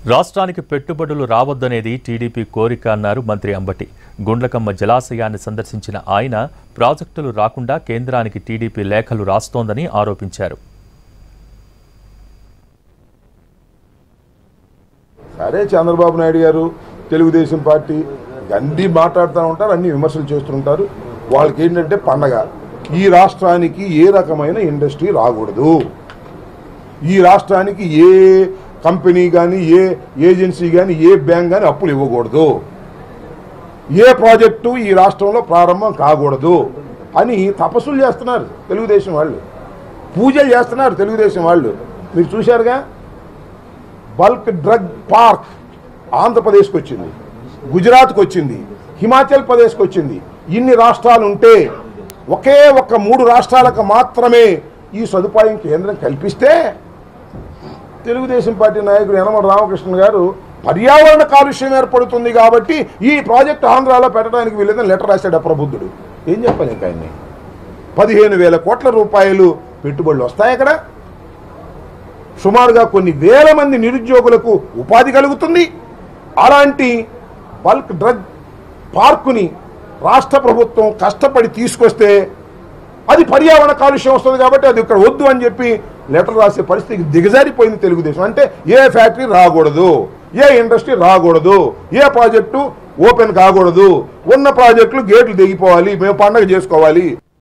రాష్ట్రానికి పెట్టుబడులు రావద్దనేది టీడీపీ కోరిక అన్నారు మంత్రి అంబటి గుండ్లకమ్మ జలాశయాన్ని సందర్శించిన ఆయన ప్రాజెక్టులు రాకుండా కేంద్రానికి టీడీపీ లేఖలు రాస్తోందని ఆరోపించారు సరే చంద్రబాబు నాయుడు గారు తెలుగుదేశం పార్టీ అన్నీ మాట్లాడుతూ ఉంటారు అన్ని విమర్శలు చేస్తుంటారు వాళ్ళకి ఏంటంటే పండగ ఈ రాష్ట్రానికి ఏ రకమైన ఇండస్ట్రీ రాకూడదు ఈ రాష్ట్రానికి ఏ కంపెనీ కానీ ఏ ఏజెన్సీ కానీ ఏ బ్యాంక్ కానీ అప్పులు ఇవ్వకూడదు ఏ ప్రాజెక్టు ఈ రాష్ట్రంలో ప్రారంభం కాకూడదు అని తపస్సులు చేస్తున్నారు తెలుగుదేశం వాళ్ళు పూజలు చేస్తున్నారు తెలుగుదేశం వాళ్ళు మీరు చూశారుగా బల్క్ డ్రగ్ పార్క్ ఆంధ్రప్రదేశ్కి వచ్చింది గుజరాత్కి వచ్చింది హిమాచల్ ప్రదేశ్కి వచ్చింది ఇన్ని రాష్ట్రాలు ఉంటే ఒకే ఒక్క మూడు రాష్ట్రాలకు మాత్రమే ఈ సదుపాయం కేంద్రం కల్పిస్తే తెలుగుదేశం పార్టీ నాయకుడు యనమల రామకృష్ణ గారు పర్యావరణ కాలుష్యం ఏర్పడుతుంది కాబట్టి ఈ ప్రాజెక్ట్ ఆంధ్రాలో పెట్టడానికి వీళ్ళని లెటర్ రాశాడు అప్రబుద్ధుడు ఏం చెప్పాలి ఇంకా ఆయన్ని పదిహేను వేల కోట్ల రూపాయలు పెట్టుబడులు వస్తాయి అక్కడ సుమారుగా కొన్ని వేల మంది నిరుద్యోగులకు ఉపాధి కలుగుతుంది అలాంటి బల్క్ డ్రగ్ పార్కుని రాష్ట్ర ప్రభుత్వం కష్టపడి తీసుకొస్తే అది పర్యావరణ కాలుష్యం వస్తుంది కాబట్టి అది ఇక్కడ వద్దు అని చెప్పి లెటర్ రాసే పరిస్థితికి దిగజారిపోయింది తెలుగుదేశం అంటే ఏ ఫ్యాక్టరీ రాకూడదు ఏ ఇండస్ట్రీ రాకూడదు ఏ ప్రాజెక్టు ఓపెన్ కాకూడదు ఉన్న ప్రాజెక్టులు గేట్లు దిగిపోవాలి మేము పండగ చేసుకోవాలి